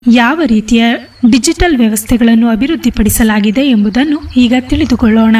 ಯಾವ ರೀತಿಯ ಡಿಜಿಟಲ್ ವ್ಯವಸ್ಥೆಗಳನ್ನು ಅಭಿವೃದ್ಧಿಪಡಿಸಲಾಗಿದೆ ಎಂಬುದನ್ನು ಈಗ ತಿಳಿದುಕೊಳ್ಳೋಣ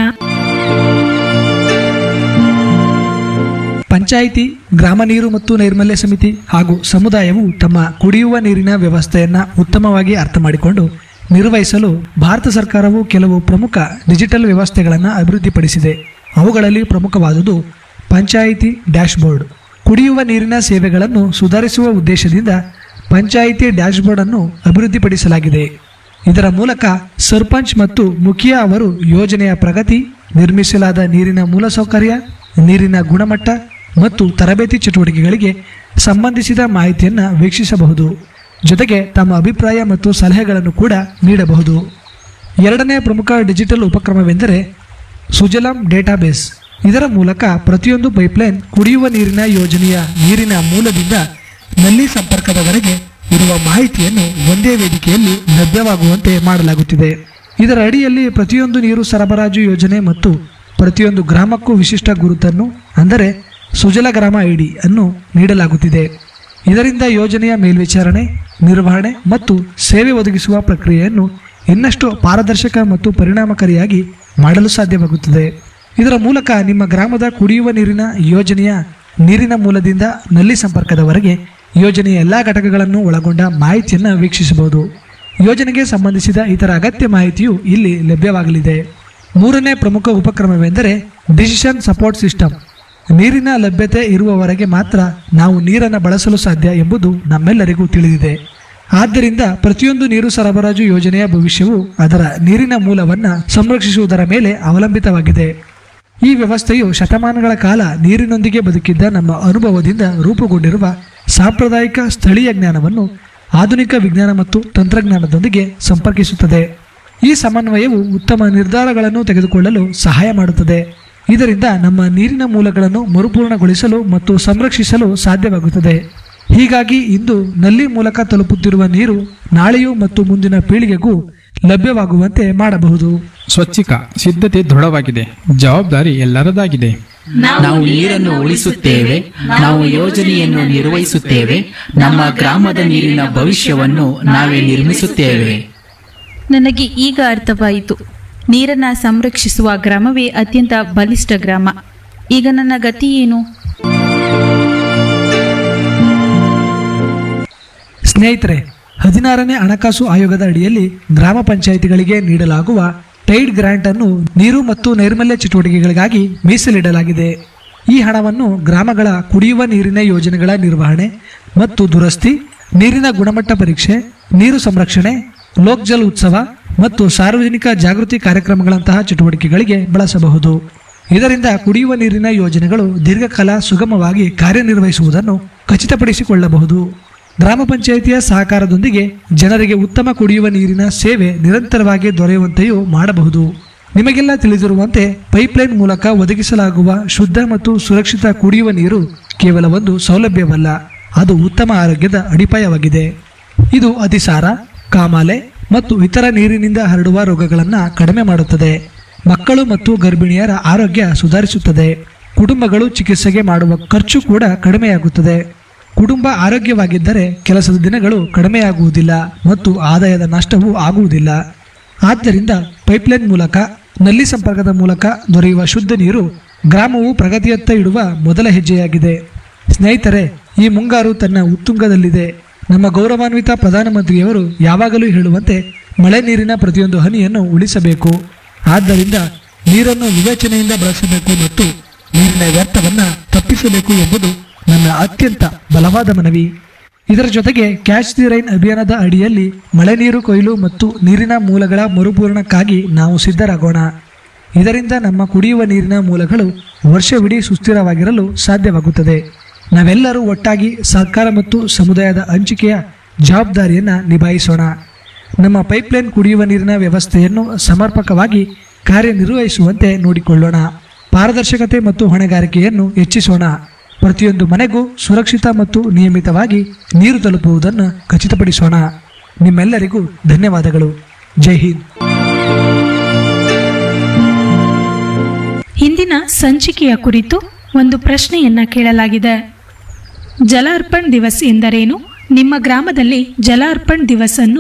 ಪಂಚಾಯಿತಿ ಗ್ರಾಮ ನೀರು ಮತ್ತು ನೈರ್ಮಲ್ಯ ಸಮಿತಿ ಹಾಗೂ ಸಮುದಾಯವು ತಮ್ಮ ಕುಡಿಯುವ ನೀರಿನ ವ್ಯವಸ್ಥೆಯನ್ನ ಉತ್ತಮವಾಗಿ ಅರ್ಥ ಮಾಡಿಕೊಂಡು ನಿರ್ವಹಿಸಲು ಭಾರತ ಸರ್ಕಾರವು ಕೆಲವು ಪ್ರಮುಖ ಡಿಜಿಟಲ್ ವ್ಯವಸ್ಥೆಗಳನ್ನು ಅಭಿವೃದ್ಧಿಪಡಿಸಿದೆ ಅವುಗಳಲ್ಲಿ ಪ್ರಮುಖವಾದುದು ಪಂಚಾಯಿತಿ ಡ್ಯಾಶ್ಬೋರ್ಡ್ ಕುಡಿಯುವ ನೀರಿನ ಸೇವೆಗಳನ್ನು ಸುಧಾರಿಸುವ ಉದ್ದೇಶದಿಂದ ಪಂಚಾಯಿತಿ ಡ್ಯಾಶ್ಬೋರ್ಡ್ ಅನ್ನು ಅಭಿವೃದ್ಧಿಪಡಿಸಲಾಗಿದೆ ಇದರ ಮೂಲಕ ಸರ್ಪಂಚ್ ಮತ್ತು ಮುಖಿಯಾ ಅವರು ಯೋಜನೆಯ ಪ್ರಗತಿ ನಿರ್ಮಿಸಲಾದ ನೀರಿನ ಮೂಲಸೌಕರ್ಯ ನೀರಿನ ಗುಣಮಟ್ಟ ಮತ್ತು ತರಬೇತಿ ಚಟುವಟಿಕೆಗಳಿಗೆ ಸಂಬಂಧಿಸಿದ ಮಾಹಿತಿಯನ್ನು ವೀಕ್ಷಿಸಬಹುದು ಜೊತೆಗೆ ತಮ್ಮ ಅಭಿಪ್ರಾಯ ಮತ್ತು ಸಲಹೆಗಳನ್ನು ಕೂಡ ನೀಡಬಹುದು ಎರಡನೇ ಪ್ರಮುಖ ಡಿಜಿಟಲ್ ಉಪಕ್ರಮವೆಂದರೆ ಸುಜಲಾಂ ಡೇಟಾಬೇಸ್ ಇದರ ಮೂಲಕ ಪ್ರತಿಯೊಂದು ಪೈಪ್ಲೈನ್ ಕುಡಿಯುವ ನೀರಿನ ಯೋಜನೆಯ ನೀರಿನ ಮೂಲದಿಂದ ನಲ್ಲಿ ಸಂಪರ್ಕದವರೆಗೆ ಇರುವ ಮಾಹಿತಿಯನ್ನು ಒಂದೇ ವೇದಿಕೆಯಲ್ಲಿ ಲಭ್ಯವಾಗುವಂತೆ ಮಾಡಲಾಗುತ್ತಿದೆ ಇದರ ಅಡಿಯಲ್ಲಿ ಪ್ರತಿಯೊಂದು ನೀರು ಸರಬರಾಜು ಯೋಜನೆ ಮತ್ತು ಪ್ರತಿಯೊಂದು ಗ್ರಾಮಕ್ಕೂ ವಿಶಿಷ್ಟ ಗುರುತನ್ನು ಅಂದರೆ ಸುಜಲ ಗ್ರಾಮ ಐಡಿ ಅನ್ನು ನೀಡಲಾಗುತ್ತಿದೆ ಇದರಿಂದ ಯೋಜನೆಯ ಮೇಲ್ವಿಚಾರಣೆ ನಿರ್ವಹಣೆ ಮತ್ತು ಸೇವೆ ಒದಗಿಸುವ ಪ್ರಕ್ರಿಯೆಯನ್ನು ಇನ್ನಷ್ಟು ಪಾರದರ್ಶಕ ಮತ್ತು ಪರಿಣಾಮಕಾರಿಯಾಗಿ ಮಾಡಲು ಸಾಧ್ಯವಾಗುತ್ತದೆ ಇದರ ಮೂಲಕ ನಿಮ್ಮ ಗ್ರಾಮದ ಕುಡಿಯುವ ನೀರಿನ ಯೋಜನೆಯ ನೀರಿನ ಮೂಲದಿಂದ ನಲ್ಲಿ ಸಂಪರ್ಕದವರೆಗೆ ಯೋಜನೆಯ ಎಲ್ಲ ಘಟಕಗಳನ್ನು ಒಳಗೊಂಡ ಮಾಹಿತಿಯನ್ನು ವೀಕ್ಷಿಸಬಹುದು ಯೋಜನೆಗೆ ಸಂಬಂಧಿಸಿದ ಇತರ ಅಗತ್ಯ ಮಾಹಿತಿಯು ಇಲ್ಲಿ ಲಭ್ಯವಾಗಲಿದೆ ಮೂರನೇ ಪ್ರಮುಖ ಉಪಕ್ರಮವೆಂದರೆ ಡಿಸಿಷನ್ ಸಪೋರ್ಟ್ ಸಿಸ್ಟಮ್ ನೀರಿನ ಲಭ್ಯತೆ ಇರುವವರೆಗೆ ಮಾತ್ರ ನಾವು ನೀರನ್ನು ಬಳಸಲು ಸಾಧ್ಯ ಎಂಬುದು ನಮ್ಮೆಲ್ಲರಿಗೂ ತಿಳಿದಿದೆ ಆದ್ದರಿಂದ ಪ್ರತಿಯೊಂದು ನೀರು ಸರಬರಾಜು ಯೋಜನೆಯ ಭವಿಷ್ಯವು ಅದರ ನೀರಿನ ಮೂಲವನ್ನು ಸಂರಕ್ಷಿಸುವುದರ ಮೇಲೆ ಅವಲಂಬಿತವಾಗಿದೆ ಈ ವ್ಯವಸ್ಥೆಯು ಶತಮಾನಗಳ ಕಾಲ ನೀರಿನೊಂದಿಗೆ ಬದುಕಿದ್ದ ನಮ್ಮ ಅನುಭವದಿಂದ ರೂಪುಗೊಂಡಿರುವ ಸಾಂಪ್ರದಾಯಿಕ ಸ್ಥಳೀಯ ಜ್ಞಾನವನ್ನು ಆಧುನಿಕ ವಿಜ್ಞಾನ ಮತ್ತು ತಂತ್ರಜ್ಞಾನದೊಂದಿಗೆ ಸಂಪರ್ಕಿಸುತ್ತದೆ ಈ ಸಮನ್ವಯವು ಉತ್ತಮ ನಿರ್ಧಾರಗಳನ್ನು ತೆಗೆದುಕೊಳ್ಳಲು ಸಹಾಯ ಮಾಡುತ್ತದೆ ಇದರಿಂದ ನಮ್ಮ ನೀರಿನ ಮೂಲಗಳನ್ನು ಮರುಪೂರ್ಣಗೊಳಿಸಲು ಮತ್ತು ಸಂರಕ್ಷಿಸಲು ಸಾಧ್ಯವಾಗುತ್ತದೆ ಹೀಗಾಗಿ ಇಂದು ನಲ್ಲಿ ಮೂಲಕ ತಲುಪುತ್ತಿರುವ ನೀರು ನಾಳೆಯೂ ಮತ್ತು ಮುಂದಿನ ಪೀಳಿಗೆಗೂ ಲಭ್ಯವಾಗುವಂತೆ ಮಾಡಬಹುದು ಸ್ವಚ್ಛಿಕ ಸಿದ್ಧತೆ ದೃಢವಾಗಿದೆ ಜವಾಬ್ದಾರಿ ಎಲ್ಲರದಾಗಿದೆ ನಾವು ನೀರನ್ನು ಉಳಿಸುತ್ತೇವೆ ನಾವು ಯೋಜನೆಯನ್ನು ನಿರ್ವಹಿಸುತ್ತೇವೆ ನಮ್ಮ ಗ್ರಾಮದ ನೀರಿನ ಭವಿಷ್ಯವನ್ನು ನಾವೇ ನಿರ್ಮಿಸುತ್ತೇವೆ ನನಗೆ ಈಗ ಅರ್ಥವಾಯಿತು ನೀರನ್ನ ಸಂರಕ್ಷಿಸುವ ಗ್ರಾಮವೇ ಅತ್ಯಂತ ಬಲಿಷ್ಠ ಗ್ರಾಮ ಈಗ ನನ್ನ ಗತಿ ಏನು ಸ್ನೇಹಿತರೆ ಹದಿನಾರನೇ ಹಣಕಾಸು ಆಯೋಗದ ಅಡಿಯಲ್ಲಿ ಗ್ರಾಮ ಪಂಚಾಯಿತಿಗಳಿಗೆ ನೀಡಲಾಗುವ ಟೈಡ್ ಗ್ರಾಂಟ್ ಅನ್ನು ನೀರು ಮತ್ತು ನೈರ್ಮಲ್ಯ ಚಟುವಟಿಕೆಗಳಿಗಾಗಿ ಮೀಸಲಿಡಲಾಗಿದೆ ಈ ಹಣವನ್ನು ಗ್ರಾಮಗಳ ಕುಡಿಯುವ ನೀರಿನ ಯೋಜನೆಗಳ ನಿರ್ವಹಣೆ ಮತ್ತು ದುರಸ್ತಿ ನೀರಿನ ಗುಣಮಟ್ಟ ಪರೀಕ್ಷೆ ನೀರು ಸಂರಕ್ಷಣೆ ಲೋಕ್ ಜಲ್ ಉತ್ಸವ ಮತ್ತು ಸಾರ್ವಜನಿಕ ಜಾಗೃತಿ ಕಾರ್ಯಕ್ರಮಗಳಂತಹ ಚಟುವಟಿಕೆಗಳಿಗೆ ಬಳಸಬಹುದು ಇದರಿಂದ ಕುಡಿಯುವ ನೀರಿನ ಯೋಜನೆಗಳು ದೀರ್ಘಕಾಲ ಸುಗಮವಾಗಿ ಕಾರ್ಯನಿರ್ವಹಿಸುವುದನ್ನು ಖಚಿತಪಡಿಸಿಕೊಳ್ಳಬಹುದು ಗ್ರಾಮ ಪಂಚಾಯಿತಿಯ ಸಹಕಾರದೊಂದಿಗೆ ಜನರಿಗೆ ಉತ್ತಮ ಕುಡಿಯುವ ನೀರಿನ ಸೇವೆ ನಿರಂತರವಾಗಿ ದೊರೆಯುವಂತೆಯೂ ಮಾಡಬಹುದು ನಿಮಗೆಲ್ಲ ತಿಳಿದಿರುವಂತೆ ಪೈಪ್ಲೈನ್ ಮೂಲಕ ಒದಗಿಸಲಾಗುವ ಶುದ್ಧ ಮತ್ತು ಸುರಕ್ಷಿತ ಕುಡಿಯುವ ನೀರು ಕೇವಲ ಒಂದು ಸೌಲಭ್ಯವಲ್ಲ ಅದು ಉತ್ತಮ ಆರೋಗ್ಯದ ಅಡಿಪಾಯವಾಗಿದೆ ಇದು ಅತಿಸಾರ ಕಾಮಾಲೆ ಮತ್ತು ಇತರ ನೀರಿನಿಂದ ಹರಡುವ ರೋಗಗಳನ್ನು ಕಡಿಮೆ ಮಾಡುತ್ತದೆ ಮಕ್ಕಳು ಮತ್ತು ಗರ್ಭಿಣಿಯರ ಆರೋಗ್ಯ ಸುಧಾರಿಸುತ್ತದೆ ಕುಟುಂಬಗಳು ಚಿಕಿತ್ಸೆಗೆ ಮಾಡುವ ಖರ್ಚು ಕೂಡ ಕಡಿಮೆಯಾಗುತ್ತದೆ ಕುಟುಂಬ ಆರೋಗ್ಯವಾಗಿದ್ದರೆ ಕೆಲಸದ ದಿನಗಳು ಕಡಿಮೆಯಾಗುವುದಿಲ್ಲ ಮತ್ತು ಆದಾಯದ ನಷ್ಟವೂ ಆಗುವುದಿಲ್ಲ ಆದ್ದರಿಂದ ಪೈಪ್ಲೈನ್ ಮೂಲಕ ನಲ್ಲಿ ಸಂಪರ್ಕದ ಮೂಲಕ ದೊರೆಯುವ ಶುದ್ಧ ನೀರು ಗ್ರಾಮವು ಪ್ರಗತಿಯತ್ತ ಇಡುವ ಮೊದಲ ಹೆಜ್ಜೆಯಾಗಿದೆ ಸ್ನೇಹಿತರೆ ಈ ಮುಂಗಾರು ತನ್ನ ಉತ್ತುಂಗದಲ್ಲಿದೆ ನಮ್ಮ ಗೌರವಾನ್ವಿತ ಪ್ರಧಾನಮಂತ್ರಿಯವರು ಯಾವಾಗಲೂ ಹೇಳುವಂತೆ ಮಳೆ ನೀರಿನ ಪ್ರತಿಯೊಂದು ಹನಿಯನ್ನು ಉಳಿಸಬೇಕು ಆದ್ದರಿಂದ ನೀರನ್ನು ವಿವೇಚನೆಯಿಂದ ಬಳಸಬೇಕು ಮತ್ತು ನೀರಿನ ವ್ಯರ್ಥವನ್ನು ತಪ್ಪಿಸಬೇಕು ಎಂಬುದು ನನ್ನ ಅತ್ಯಂತ ಬಲವಾದ ಮನವಿ ಇದರ ಜೊತೆಗೆ ಕ್ಯಾಚ್ ದಿ ರೈನ್ ಅಭಿಯಾನದ ಅಡಿಯಲ್ಲಿ ಮಳೆ ನೀರು ಕೊಯ್ಲು ಮತ್ತು ನೀರಿನ ಮೂಲಗಳ ಮರುಪೂರಣಕ್ಕಾಗಿ ನಾವು ಸಿದ್ಧರಾಗೋಣ ಇದರಿಂದ ನಮ್ಮ ಕುಡಿಯುವ ನೀರಿನ ಮೂಲಗಳು ವರ್ಷವಿಡೀ ಸುಸ್ಥಿರವಾಗಿರಲು ಸಾಧ್ಯವಾಗುತ್ತದೆ ನಾವೆಲ್ಲರೂ ಒಟ್ಟಾಗಿ ಸರ್ಕಾರ ಮತ್ತು ಸಮುದಾಯದ ಹಂಚಿಕೆಯ ಜವಾಬ್ದಾರಿಯನ್ನು ನಿಭಾಯಿಸೋಣ ನಮ್ಮ ಪೈಪ್ಲೈನ್ ಕುಡಿಯುವ ನೀರಿನ ವ್ಯವಸ್ಥೆಯನ್ನು ಸಮರ್ಪಕವಾಗಿ ಕಾರ್ಯನಿರ್ವಹಿಸುವಂತೆ ನೋಡಿಕೊಳ್ಳೋಣ ಪಾರದರ್ಶಕತೆ ಮತ್ತು ಹೊಣೆಗಾರಿಕೆಯನ್ನು ಹೆಚ್ಚಿಸೋಣ ಪ್ರತಿಯೊಂದು ಮನೆಗೂ ಸುರಕ್ಷಿತ ಮತ್ತು ನಿಯಮಿತವಾಗಿ ನೀರು ತಲುಪುವುದನ್ನು ಖಚಿತಪಡಿಸೋಣ ನಿಮ್ಮೆಲ್ಲರಿಗೂ ಧನ್ಯವಾದಗಳು ಜೈ ಹಿಂದ್ ಇಂದಿನ ಸಂಚಿಕೆಯ ಕುರಿತು ಒಂದು ಪ್ರಶ್ನೆಯನ್ನ ಕೇಳಲಾಗಿದೆ ಜಲ ಅರ್ಪಣ್ ದಿವಸ್ ಎಂದರೇನು ನಿಮ್ಮ ಗ್ರಾಮದಲ್ಲಿ ಜಲ ಅರ್ಪಣ್ ದಿವಸ್ ಅನ್ನು